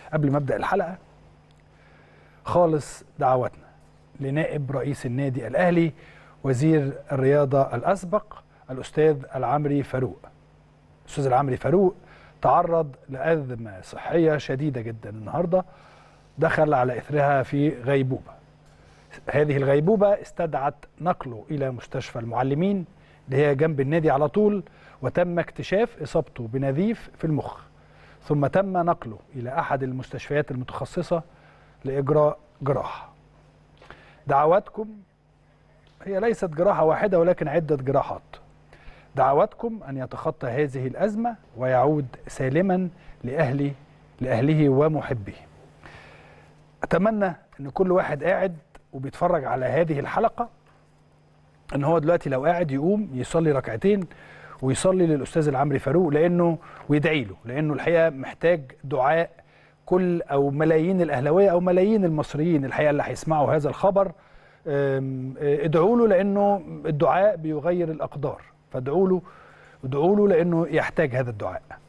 قبل ما ابدا الحلقه خالص دعواتنا لنائب رئيس النادي الاهلي وزير الرياضه الاسبق الاستاذ العمري فاروق الاستاذ العمري فاروق تعرض لازمه صحيه شديده جدا النهارده دخل على اثرها في غيبوبه هذه الغيبوبه استدعت نقله الى مستشفى المعلمين اللي هي جنب النادي على طول وتم اكتشاف اصابته بنزيف في المخ ثم تم نقله الى احد المستشفيات المتخصصه لاجراء جراحه دعواتكم هي ليست جراحه واحده ولكن عده جراحات دعواتكم ان يتخطى هذه الازمه ويعود سالما لاهله لاهله ومحبيه اتمنى ان كل واحد قاعد وبيتفرج على هذه الحلقه ان هو دلوقتي لو قاعد يقوم يصلي ركعتين ويصلي للاستاذ العمري فاروق لانه ويدعي له لانه الحقيقه محتاج دعاء كل او ملايين الاهلاويه او ملايين المصريين الحقيقه اللي هيسمعوا هذا الخبر ادعوا له لانه الدعاء بيغير الاقدار فادعوا له ادعوا له لانه يحتاج هذا الدعاء